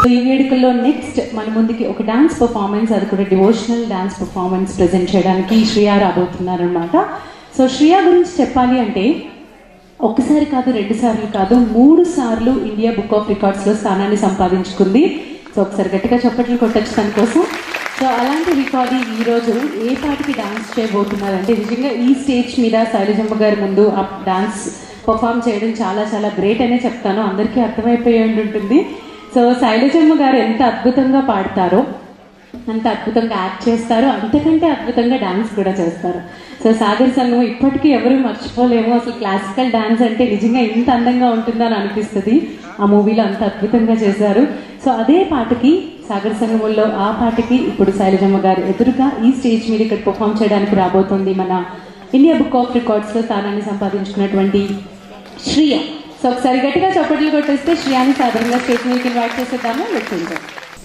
ఈ వేడుకల్లో నెక్స్ట్ మన ముందుకి ఒక డాన్స్ పర్ఫార్మెన్స్ అది కూడా డివోషనల్ డాన్స్ పర్ఫార్మెన్స్ ప్రెజెంట్ చేయడానికి శ్రియా రాబోతున్నారు అనమాట సో శ్రియా గురించి చెప్పాలి అంటే ఒకసారి కాదు రెండు సార్లు కాదు మూడు సార్లు ఇండియా బుక్ ఆఫ్ రికార్డ్స్లో స్థానాన్ని సంపాదించుకుంది సో ఒకసారి గట్టిగా చప్పట్లు కొట్టచ్చు దాని కోసం సో అలాంటి రికార్డు ఈ రోజు ఏ పాటికి డాన్స్ చేయబోతున్నారంటే నిజంగా ఈ స్టేజ్ మీద శైలజమ్మ గారి ముందు ఆ డాన్స్ పర్ఫామ్ చేయడం చాలా చాలా గ్రేట్ అనే చెప్తాను అందరికీ అర్థమైపోయి ఉండి ఉంటుంది సో శైలజమ్మ గారు ఎంత అద్భుతంగా పాడతారో అంత అద్భుతంగా యాక్ట్ చేస్తారు అంతకంటే అద్భుతంగా డాన్స్ కూడా చేస్తారు సో సాగర్ సంఘం ఇప్పటికీ ఎవరు మర్చిపోలేము అసలు క్లాసికల్ డాన్స్ అంటే నిజంగా ఇంత అందంగా ఉంటుందని అనిపిస్తుంది ఆ మూవీలో అంత అద్భుతంగా చేశారు సో అదే పాటకి సాగర్ సంగమంలో ఆ పాటకి ఇప్పుడు శైలజమ్మ గారు ఎదురుగా ఈ స్టేజ్ మీద ఇక్కడ పర్ఫామ్ చేయడానికి రాబోతుంది మన ఇండియా బుక్ ఆఫ్ రికార్డ్స్లో స్థానాన్ని సంపాదించుకున్నటువంటి శ్రియ సో ఒకసారి గట్టిగా చప్పట్లు కొట్టేస్తే శ్రియాని సాధారణంగా స్టేజ్ మీదకి ఇన్వైట్ చేసేద్దాము లెట్స్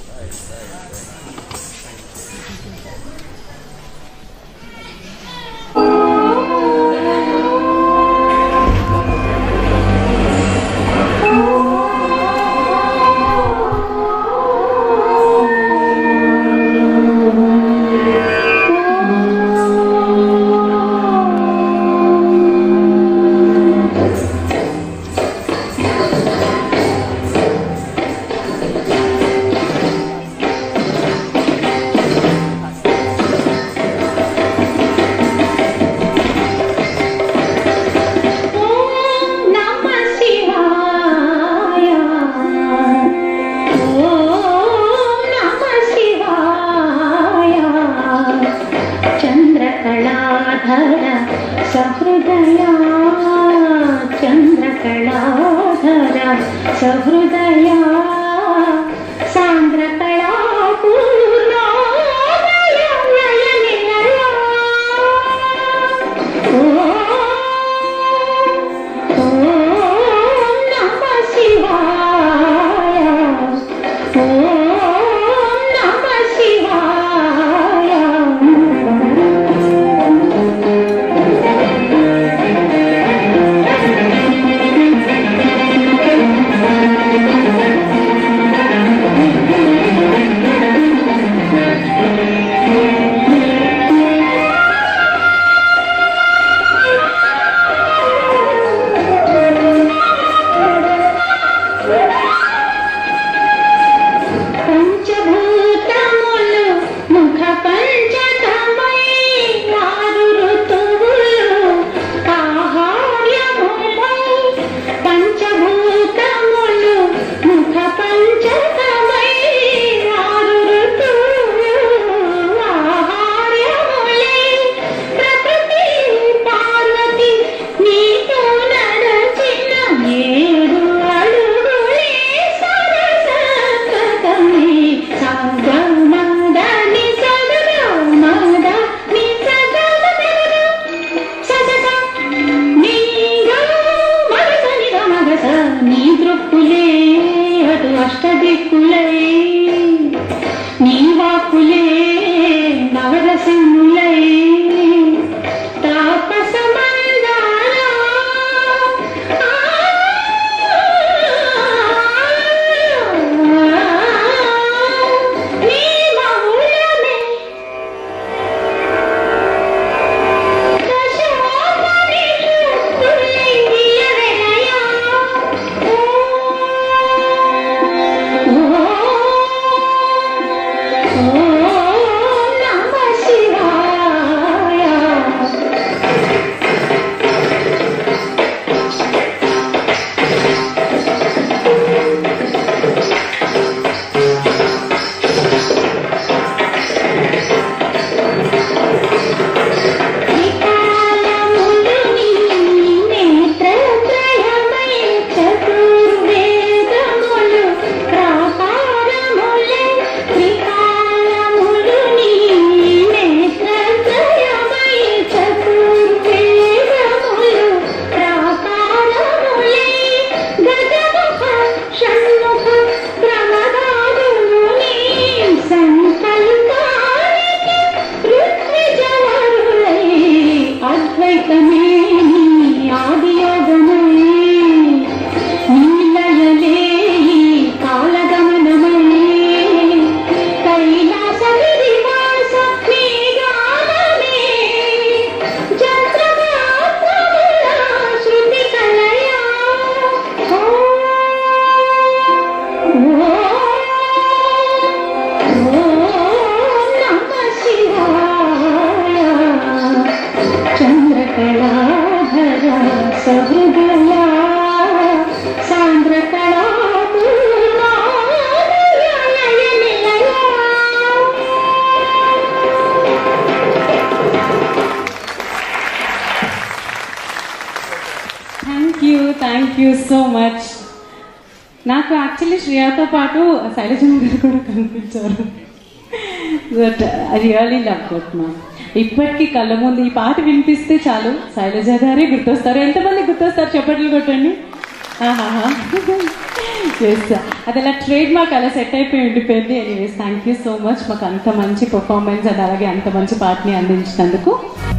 ఓం నమ శివాయ ఓం నమ శివాయ చంద్రకళాధర సహృదయ చంద్రకళాధర సహృదయ సాంద్రకళా పూర్ణోదయ నయనిలయ ఓం నమ శివాయ ఓం నమ శివాయ పంచభూతములు ముఖ పంచకమై ఆరు ఋతువులు ఆహార్యములై పంచభూతములు ముఖ పంచకమై ఆరు ఋతువులు ఆహార్యములై ప్రకృతి పార్వతి నీతో నడచిన ఏడు అడుగులే సరసకతమే సగమదని సగమదని సగమదని సగమ నీగా మగసని మగస నీ దృక్కులే అటు అష్టదిక్కులై నీ వాక్కులే నవరసములై తాపసమందారా నీ మౌనమే దశోపరి తుల్లియవెనయా ఓ సో మచ్ నాకు యాక్చువల్లీ శ్రేయాతో పాటు శైలజమ్మ గారు కూడా కనిపించారు but I really love that ma'am ఇప్పటికీ కళ్ళ ముందు ఈ పాట వినిపిస్తే చాలు శైలజ గారే గుర్తొస్తారు ఎంతమంది గుర్తొస్తారు చెప్పట్లు కొట్టండి ఎస్ అది అలా ట్రేడ్ మార్క్ అలా సెట్ అయిపోయి ఉండిపోయింది anyways thank you so much మాకు అంత మంచి పర్ఫార్మెన్స్ అండ్ అలాగే అంత మంచి పాటని అందించినందుకు